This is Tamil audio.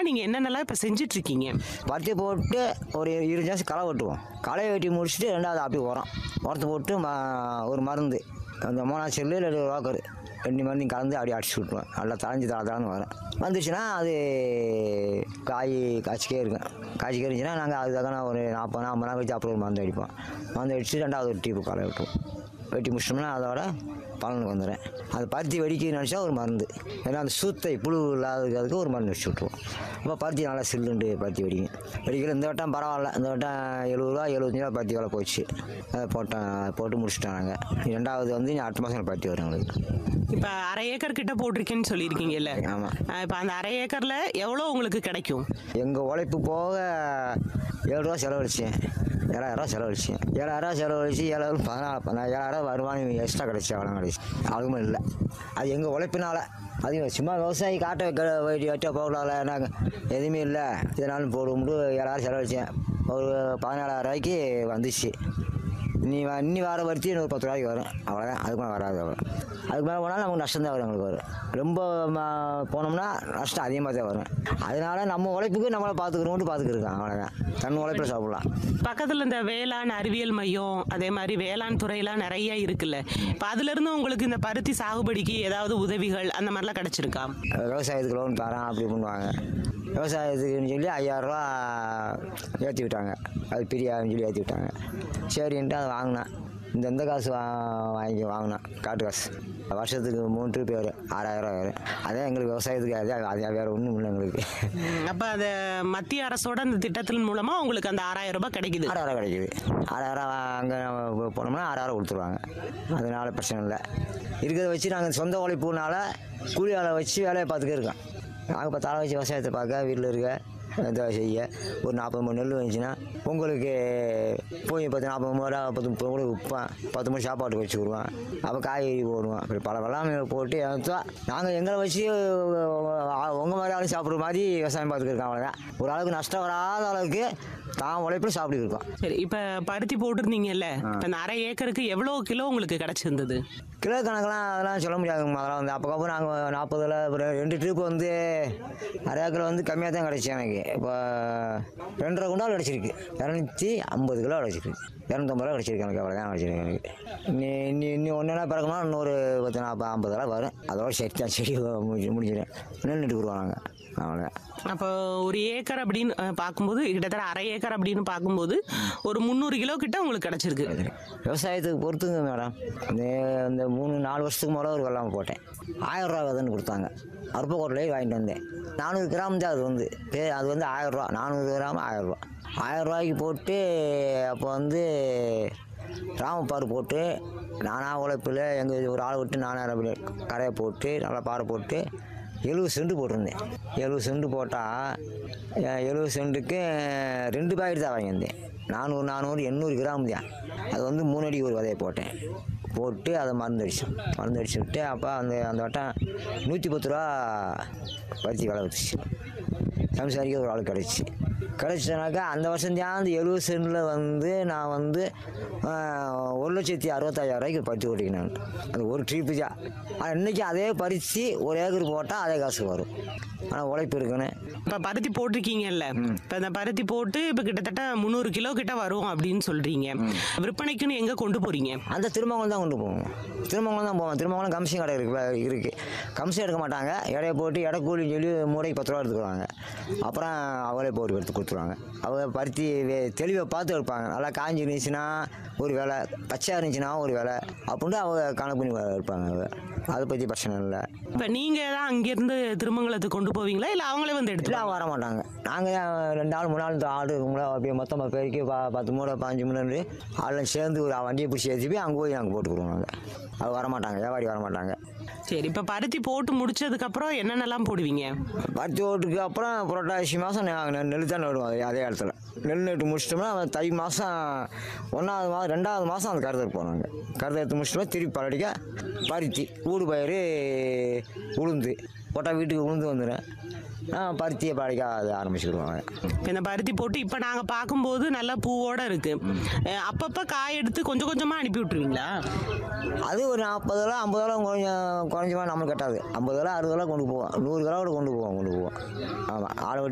நீங்க என்னென்னலாம் இப்ப செஞ்சுட்டு இருக்கீங்க பருத்தி போட்டு ஒரு இருபது நிமிஷம் களை வெட்டுவோம் களையை வெட்டி முடிச்சுட்டு ரெண்டாவது அப்படி உரம் உரத்தை போட்டு ம ஒரு மருந்து அந்த மூணாவது செல்லு இல்லை ரோக்கர் ரெண்டு மருந்தையும் கலந்து அப்படியே அடிச்சு விட்ருவேன் நல்லா தளைஞ்சு தலை தளன்னு வரும் வந்துச்சுன்னா அது காய் காய்ச்சிக்கே இருக்கும் காய்ச்சிக்கே இருந்துச்சுன்னா நாங்கள் அதுக்காக ஒரு நாற்பது ஐம்பது நாள் கழிச்சு அப்புறம் ஒரு மருந்து அடிப்போம் மருந்து அடிச்சு ரெண்டாவது ஒரு டீப்பு களை வெட்டுவோம் வெட்டி முடிச்சிட்டோம்னா அதோட பலனுக்கு வந்துடுறேன் அது பருத்தி வெடிக்க நினச்சா ஒரு மருந்து ஏன்னா அந்த சூத்தை புழு இல்லாததுக்கு ஒரு மருந்து வச்சு விட்ருவோம் அப்போ பருத்தி நல்லா சில்லுண்டு பருத்தி வெடிக்கும் வெடிக்கல இந்த வட்டம் பரவாயில்ல இந்த வட்டம் எழுபது ரூபா எழுபத்தஞ்சு ரூபா பருத்தி விலை போச்சு அதை போட்டோம் போட்டு முடிச்சிட்டோம் நாங்கள் ரெண்டாவது வந்து இனி அடுத்த மாதம் பருத்தி வரும் எங்களுக்கு இப்ப அரை ஏக்கர் கிட்ட போட்டிருக்கேன்னு சொல்லியிருக்கீங்கல்ல ஆமாம் அஹ் இப்ப அந்த அரை ஏக்கர்ல எவ்வளவு உங்களுக்கு கிடைக்கும் எங்கள் உழைப்பு போக ஏழு ரூபா செலவழிச்சேன் ஏழாயிரரூவா செலவழிச்சேன் ஏழாயிரரூவா செலவழிச்சு ஏழாயிரம் பதினாலு பதினாறு ஏழாயிரம் வருமானம் எக்ஸ்ட்ரா கிடச்சி அவ்வளோ கிடச்சி அதுவும் இல்லை அது எங்கள் உழைப்பினால அது சும்மா விவசாயி காட்ட வைக்க வெட்டி வெட்ட போகலாம்ல நாங்கள் எதுவுமே இல்லை இதனாலும் போடும்போது ஏழாயிரம் செலவழிச்சேன் ஒரு பதினாலாயிரம் ரூபாய்க்கு வந்துச்சு நீ வ- இன்னி வர வரிச்சு இன்னொரு பத்து ரூபாய்க்கு வரும் அவ்வளோதான் அதுக்கு மேலே வராது அவ்வளோ அதுக்கு மேலே போனாலும் நமக்கு நஷ்டம் தான் வரும் எங்களுக்கு வரும் ரொம்ப ம- போனோம்னா நஷ்டம் அதிகமாக தான் வரும் அதனால நம்ம உழைப்புக்கு நம்மளை பார்த்துக்கிறோம்னு பார்த்துக்கிருக்கோம் அவ்வளோதான் தன் உழைப்பில் சாப்பிடலாம் பக்கத்துல இந்த வேளாண் அறிவியல் மையம் அதே மாதிரி வேளாண் துறையெல்லாம் நிறைய இருக்குல்ல இப்ப அதுல இருந்து உங்களுக்கு இந்த பருத்தி சாகுபடிக்கு ஏதாவது உதவிகள் அந்த மாதிரிலாம் கிடைச்சிருக்கா விவசாயத்துக்கு லோன் தரேன் அப்படி பண்ணுவாங்க விவசாயத்துக்குன்னு சொல்லி ஐயாயிரரூவா ஏற்றி விட்டாங்க அது பிரியாதுன்னு சொல்லி ஏற்றி விட்டாங்க சரின்ட்டு அதை வாங்கினேன் இந்த இந்த காசு வா வாங்கி வாங்கினேன் காட்டு காசு வருஷத்துக்கு மூணு ட்ரிப் வரும் ஆறாயிரம் வரும் அதே எங்களுக்கு விவசாயத்துக்கு அதே அதே வேறு ஒன்றும் இல்லை எங்களுக்கு ம், அப்ப அது மத்திய அரசோட அந்த திட்டத்தின் மூலமா உங்களுக்கு அந்த ஆறாயிரம் ரூபாய் கிடைக்குது ஆறாயிரம் கிடைக்குது ஆறாயிரம் அங்கே போனோம்னா ஆறாயிரம் கொடுத்துருவாங்க அதனால பிரச்சனை இல்லை இருக்கிறத வச்சு நாங்கள் சொந்த உழைப்புனால கூலி ஆளை வச்சு வேலையை பார்த்துக்க இருக்கோம் நாங்கள் பத்து ஆளை வச்சு விவசாயத்தை பார்க்க வீட்டில் இருக்க இதை செய்ய ஒரு நாற்பது மணி நெல் வந்துச்சுன்னா பொங்கலுக்கு போய் பத்து நாற்பது மணி நேரம் பத்து முப்பது கூட விற்பேன் பத்து மணி சாப்பாட்டுக்கு வச்சு விடுவேன் அப்போ காய்கறி போடுவோம் அப்படி பல வெள்ளாமைகளை போட்டு எடுத்தா நாங்கள் எங்களை வச்சு உங்கள் மாதிரி ஆளும் சாப்பிட்ற மாதிரி விவசாயம் பார்த்துக்கிருக்கோம் அவ்வளோதான் ஒரு அளவுக்கு நஷ்டம் வராத அளவுக்கு தான் உழைப்பில் சாப்பிட்டு இருக்கோம் சரி இப்ப பருத்தி போட்டிருந்தீங்கல்ல இப்ப இந்த அரை ஏக்கருக்கு எவ்வளவு கிலோ உங்களுக்கு கிடைச்சிருந்தது கிலோ கணக்கெல்லாம் அதெல்லாம் சொல்ல முடியாது அதெல்லாம் வந்து அப்போ நாங்கள் நாற்பதுல அப்புறம் ரெண்டு ட்ரிப் வந்து அரை ஏக்கர் வந்து கம்மியாக தான் கிடச்சி எனக்கு இப்போ ரெண்டரை குண்டால் கிடச்சிருக்கு இரநூத்தி ஐம்பது கிலோ கிடச்சிருக்கு இரநூத்தம்பது ரூபா கிடச்சிருக்கு எனக்கு அவ்வளோதான் கிடச்சிருக்கு எனக்கு இன்னி இன்னி இன்னி ஒன்றுனா பிறக்கணும் இன்னொரு பத்து நாற்பது ஐம்பது ரூபா வரும் அதோட செடி தான் செடி முடிஞ்சு முடிஞ்சிடும் நெல் நட்டுக்குருவோம் நாங்கள் அவ்வளோதான் அப்போ ஒரு ஏக்கர் அப்படின்னு அஹ், பார்க்கும்போது கிட்டத்தட்ட அரை ஏக்கர் அப்படின்னு பார்க்கும்போது ஒரு முந்நூறு கிலோ கிட்ட உங்களுக்கு கிடைச்சிருக்கு விவசாயத்துக்கு பொறுத்துங்க மேடம் இந்த இந்த மூணு நாலு வருஷத்துக்கு முதல்ல ஒரு வெள்ளாமை போட்டேன் ஆயிரம் ரூபா விதைன்னு கொடுத்தாங்க அருப்பக்கோட்டிலே வாங்கிட்டு வந்தேன் நானூறு கிராம் தான் அது வந்து பே அது வந்து ஆயிரம் ரூபா நானூறு கிராம் ஆயிரம் ரூபா ஆயிரம் ரூபாய்க்கு போட்டு அப்போ வந்து ராமப்பாறு போட்டு நானாக உழைப்பில் எங்கள் ஒரு ஆள் விட்டு நானாக கரையை போட்டு நல்லா பாறை போட்டு எழுபது சென்ட் போட்டிருந்தேன் எழுபது சென்ட் போட்டால் எழுபது சென்ட்டுக்கு ரெண்டு பாக்கெட் தான் வாங்கியிருந்தேன் நானூறு நானூறு எண்ணூறு கிராம் தான் அது வந்து மூணு அடி ஒரு விதையை போட்டேன் போட்டு அதை மருந்து அடித்தோம் மருந்து அடிச்சு விட்டு அப்போ அந்த அந்த வட்டம் நூற்றி பத்து ரூபா பருத்தி விலை வச்சுச்சு சம்சாரிக்க ஒரு ஆள் கிடச்சி கிடச்சினாக்கா அந்த வருஷம் தான் அந்த எழுபது சென்டில் வந்து நான் வந்து ஆஹ், ஒரு லட்சத்தி அறுபத்தாயிரம் ரூபாய்க்கு பருத்தி ஓட்டிக்கினேன் நான் அது ஒரு ட்ரிப்பு தான் ஆனால் இன்றைக்கி அதே பறித்து ஒரு ஏக்கர் போட்டால் அதே காசு வரும் ஆனால் உழைப்பு இருக்கணும் இப்ப பருத்தி போட்டிருக்கீங்கல்ல இப்ப இந்த பருத்தி போட்டு இப்ப கிட்டத்தட்ட முந்நூறு கிலோ கிட்ட வரும் அப்படின்னு சொல்றீங்க விற்பனைக்குன்னு எங்க கொண்டு போறீங்க அந்த திருமங்கலம் தான் கொண்டு போவோம் திருமங்கலம் தான் போவோம் திருமங்கலம் கம்சி கடை இருக்கு இருக்குது கம்சி எடுக்க மாட்டாங்க எடையை போட்டு எடை கூலின்னு சொல்லி மூடைக்கு பத்து ரூபா எடுத்துக்குவாங்க அப்புறம் அவங்களே போட்டு எடுத்து கொடுத்துருவாங்க அவங்க பருத்தி வே- தெளிவை பார்த்து எடுப்பாங்க நல்லா காஞ்சி இருந்துச்சுன்னா ஒரு வேலை பச்சையாக இருந்துச்சுன்னா ஒரு வேலை அப்படின்ட்டு அவங்க கணக்கு பண்ணி எடுப்பாங்க அவங்க அதை பற்றி பிரச்சனை இல்லை இப்ப நீங்க தான் அங்கிருந்து திருமங்கலத்துக்கு கொண்டு போவீங்களா இல்ல அவங்களே வந்து எடுத்து இல்லை வர மாட்டாங்க நாங்கள் ரெண்டு நாள் மூணு நாள் இந்த ஆடு இருக்குங்களா அப்படியே மொத்தமாக பெருக்கி பா பத்து மூணு பாஞ்சு மூணு ஆளும் சேர்ந்து ஒரு வண்டியை பிடிச்சி ஏற்றி போய் அங்கே போய் நாங்கள் போட்டுக்குருவோம் நாங்கள் அது வர மாட்டாங்க வியாபாரி வர மாட்டாங்க சரி இப்ப பருத்தி போட்டு முடிச்சதுக்கு அப்புறம் என்னென்னலாம் போடுவீங்க பருத்தி ஓட்டுக்கு அப்புறம் புரட்டாசி மாதம் நாங்கள் நெல் தான் நடுவோம் அதே- அதே இடத்துல நெல் நட்டு முடிச்சிட்டோம்னா தை மாதம் ஒன்றாவது மாதம் ரெண்டாவது மாதம் அந்த கருதை எடுப்போம் நாங்கள் கருதை எடுத்து முடிச்சிட்டோம்னா திருப்பி பரடிக்க பருத்தி ஊடு பயிர் உளுந்து போட்டால் வீட்டுக்கு உளுந்து வந்துடும் பருத்தியை படைக்க அது ஆரம்பிச்சுக்கிடுவாங்க இப்ப இந்த பருத்தி போட்டு இப்ப நாங்க பார்க்கும்போது நல்ல பூவோட இருக்கு அஹ் அப்பப்ப காய் எடுத்து கொஞ்சம் கொஞ்சமா அனுப்பி விட்டுருவீங்களா அது ஒரு நாற்பது கிலோ ஐம்பது கிலோ கொஞ்சம் குறைஞ்சமாக நம்மளுக்கு கட்டாது ஐம்பது கிலோ அறுபது கிலோ கொண்டு போவோம் நூறு கிலோ கூட கொண்டு போவோம் கொண்டு போவோம் ஆமாம் ஆளை